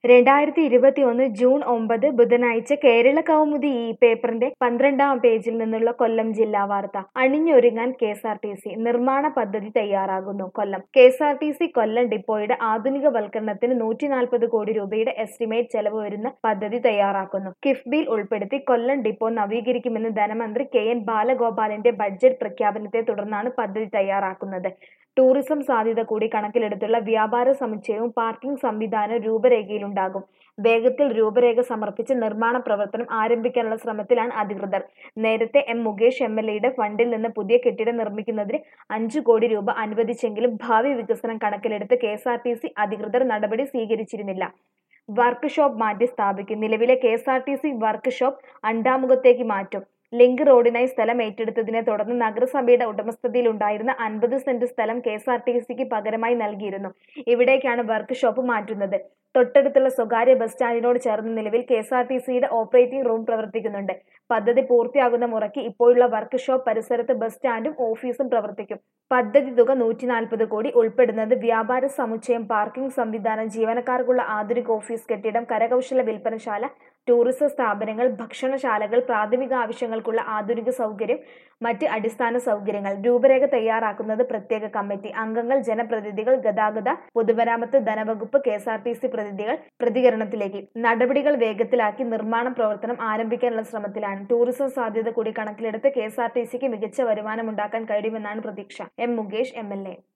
രണ്ടായിരത്തി ഇരുപത്തിയൊന്ന് ജൂൺ ഒമ്പത് ബുധനാഴ്ച കേരള കൗമുദി ഈ പേപ്പറിന്റെ പന്ത്രണ്ടാം പേജിൽ നിന്നുള്ള കൊല്ലം ജില്ലാ വാർത്ത അണിഞ്ഞൊരുങ്ങാൻ K S R T C നിർമ്മാണ പദ്ധതി തയ്യാറാകുന്നു Kollam K S R T C Kollam ഡിപ്പോയുടെ ആധുനികവൽക്കരണത്തിന് നൂറ്റി നാൽപ്പത് കോടി രൂപയുടെ എസ്റ്റിമേറ്റ് ചെലവ് വരുന്ന പദ്ധതി തയ്യാറാക്കുന്നു കിഫ്ബിയിൽ ഉൾപ്പെടുത്തി കൊല്ലം ഡിപ്പോ നവീകരിക്കുമെന്ന് ധനമന്ത്രി കെ എൻ ബാലഗോപാലിന്റെ ബഡ്ജറ്റ് പ്രഖ്യാപനത്തെ തുടർന്നാണ് പദ്ധതി തയ്യാറാക്കുന്നത് ടൂറിസം സാധ്യത കൂടി കണക്കിലെടുത്തുള്ള വ്യാപാര സമുച്ചയവും പാർക്കിംഗ് സംവിധാനവും രൂപരേഖയിലുണ്ടാകും വേഗത്തിൽ രൂപരേഖ സമർപ്പിച്ച് നിർമ്മാണ പ്രവർത്തനം ആരംഭിക്കാനുള്ള ശ്രമത്തിലാണ് അധികൃതർ നേരത്തെ എം മുകേഷ് എം എൽ എയുടെ ഫണ്ടിൽ നിന്ന് പുതിയ കെട്ടിടം നിർമ്മിക്കുന്നതിന് അഞ്ചു കോടി രൂപ അനുവദിച്ചെങ്കിലും ഭാവി വികസനം കണക്കിലെടുത്ത് K S R T C അധികൃതർ നടപടി സ്വീകരിച്ചിരുന്നില്ല വർക്ക് ഷോപ്പ് മാറ്റി സ്ഥാപിക്കും നിലവിലെ K S R T C workshop അണ്ടാമുഖത്തേക്ക് മാറ്റും ലിങ്ക് റോഡിനായി സ്ഥലം ഏറ്റെടുത്തതിനെ തുടർന്ന് നഗരസഭയുടെ ഉടമസ്ഥതയിലുണ്ടായിരുന്ന അൻപത് സെന്റ് സ്ഥലം കെ എസ് ആർ ടി സിക്ക് പകരമായി നൽകിയിരുന്നു ഇവിടേക്കാണ് വർക്ക് ഷോപ്പ് മാറ്റുന്നത് തൊട്ടടുത്തുള്ള സ്വകാര്യ ബസ് സ്റ്റാൻഡിനോട് ചേർന്ന് നിലവിൽ കെ എസ് ആർ ടി സിയുടെ ഓപ്പറേറ്റിംഗ് റൂം പ്രവർത്തിക്കുന്നുണ്ട് പദ്ധതി പൂർത്തിയാകുന്ന മുറയ്ക്ക് ഇപ്പോഴുള്ള വർക്ക് ഷോപ്പ് പരിസരത്ത് ബസ് സ്റ്റാൻഡും ഓഫീസും പ്രവർത്തിക്കും പദ്ധതി തുക നൂറ്റി നാൽപ്പത് കോടി ഉൾപ്പെടുന്നത് വ്യാപാര സമുച്ചയം പാർക്കിംഗ് സംവിധാനം ജീവനക്കാർക്കുള്ള ആധുനിക ഓഫീസ് കെട്ടിടം കരകൗശല വിൽപ്പനശാല ടൂറിസം സ്ഥാപനങ്ങൾ ഭക്ഷണശാലകൾ പ്രാഥമിക ആവശ്യങ്ങൾക്കുള്ള ആധുനിക സൗകര്യം മറ്റ് അടിസ്ഥാന സൗകര്യങ്ങൾ രൂപരേഖ തയ്യാറാക്കുന്നത് പ്രത്യേക കമ്മിറ്റി അംഗങ്ങൾ ജനപ്രതിനിധികൾ ഗതാഗത പൊതുമരാമത്ത് ധനവകുപ്പ് K S R T C പ്രതിനിധികൾ പ്രതികരണത്തിലേക്ക് നടപടികൾ വേഗത്തിലാക്കി നിർമ്മാണ പ്രവർത്തനം ആരംഭിക്കാനുള്ള ശ്രമത്തിലാണ് ടൂറിസം സാധ്യത കൂടി കണക്കിലെടുത്ത് കെ എസ് ആർ ടി സിക്ക് മികച്ച വരുമാനമുണ്ടാക്കാൻ കഴിയുമെന്നാണ് പ്രതീക്ഷ M Mukesh M L A